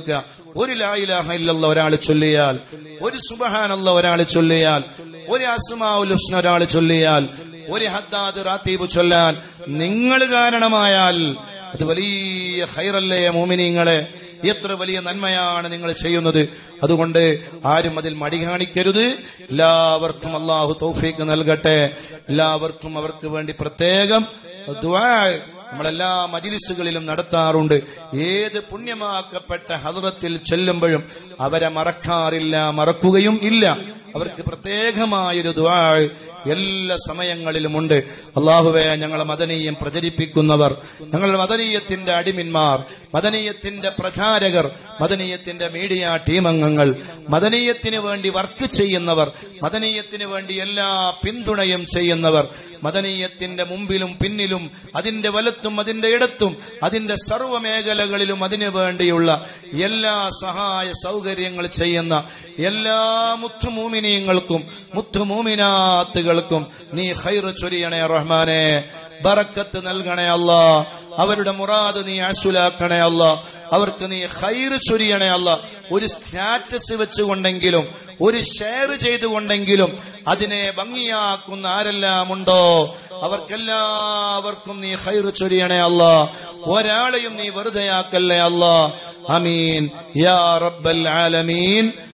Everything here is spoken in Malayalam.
കൊടുക്കുക ഒരു ലായിലാഹ ഇല്ലല്ല ഒരാൾ ചൊല്ലിയാൽ ഒരു സുബഹാനല്ല ഒരാൾ ചൊല്ലിയാൽ ഒരു അസ്മാഉൽ ഹുസ്ന ഒരാൾ ചൊല്ലിയാൽ ഒരു ഹദ്ദാദ് റാത്തീബ് ചൊല്ലാൻ നിങ്ങൾ കാരണമായാൽ അത് വലിയ ഹൈറല്ലേ മോമിനിങ്ങളെ എത്ര വലിയ നന്മയാണ് നിങ്ങൾ ചെയ്യുന്നത് അതുകൊണ്ട് ആരും അതിൽ മടി കാണിക്കരുത് എല്ലാവർക്കും അള്ളാഹു തൗഫീക്ക് നൽകട്ടെ എല്ലാവർക്കും അവർക്ക് വേണ്ടി പ്രത്യേകം ദുആ നമ്മളെല്ലാ മജിലിസുകളിലും നടത്താറുണ്ട് ഏത് പുണ്യമാക്കപ്പെട്ട ഹദറത്തിൽ ചെല്ലുമ്പോഴും അവരെ മറക്കാറില്ല മറക്കുകയും ഇല്ല അവർക്ക് പ്രത്യേകമായൊരു ദുആ എല്ലാ സമയങ്ങളിലുമുണ്ട് അള്ളാഹുവെ ഞങ്ങളെ മദനീയം പ്രചരിപ്പിക്കുന്നവർ ഞങ്ങളുടെ മദനീയത്തിന്റെ അടിമിന്മാർ മദനീയത്തിന്റെ പ്രചാരകർ മദനീയത്തിന്റെ മീഡിയ ടീം അംഗങ്ങൾ മദനീയത്തിന് വേണ്ടി വർക്ക് ചെയ്യുന്നവർ മദനീയത്തിന് വേണ്ടി എല്ലാ പിന്തുണയും ചെയ്യുന്നവർ മദനീയത്തിന്റെ മുമ്പിലും പിന്നിലും അതിന്റെ വലത്തും അതിന്റെ ഇടത്തും അതിന്റെ സർവ്വ മേഖലകളിലും അതിനു വേണ്ടിയുള്ള എല്ലാ സഹായ സൗകര്യങ്ങൾ ചെയ്യുന്ന എല്ലാ മുത്തുമൂമിനീയങ്ങൾക്കും മുത്തുമൂമിനാത്തുകൾക്കും നീ ഹൈർ ചൊരിയണേ റഹ്മാനെ ബറക്കത്ത് നൽകണേ അല്ല അവരുടെ മുറാദ് നീ ആശുലാക്കണേ അല്ല അവർക്ക് നീ ഹൈർ ചൊരിയണേ അല്ല ഒരു സ്റ്റാറ്റസ് വെച്ചുകൊണ്ടെങ്കിലും ഒരു ഷെയർ ചെയ്തുകൊണ്ടെങ്കിലും അതിനെ ഭംഗിയാക്കുന്ന ആരെല്ലാം ഉണ്ടോ അവർക്കെല്ലാവർക്കും നീ ഹൈർ ചൊരിയണേ അല്ല ഒരാളെയും നീ വെറുതെയാക്കല്ലേ അല്ല അമീൻ യാ റബ്ബൽ ആലമീൻ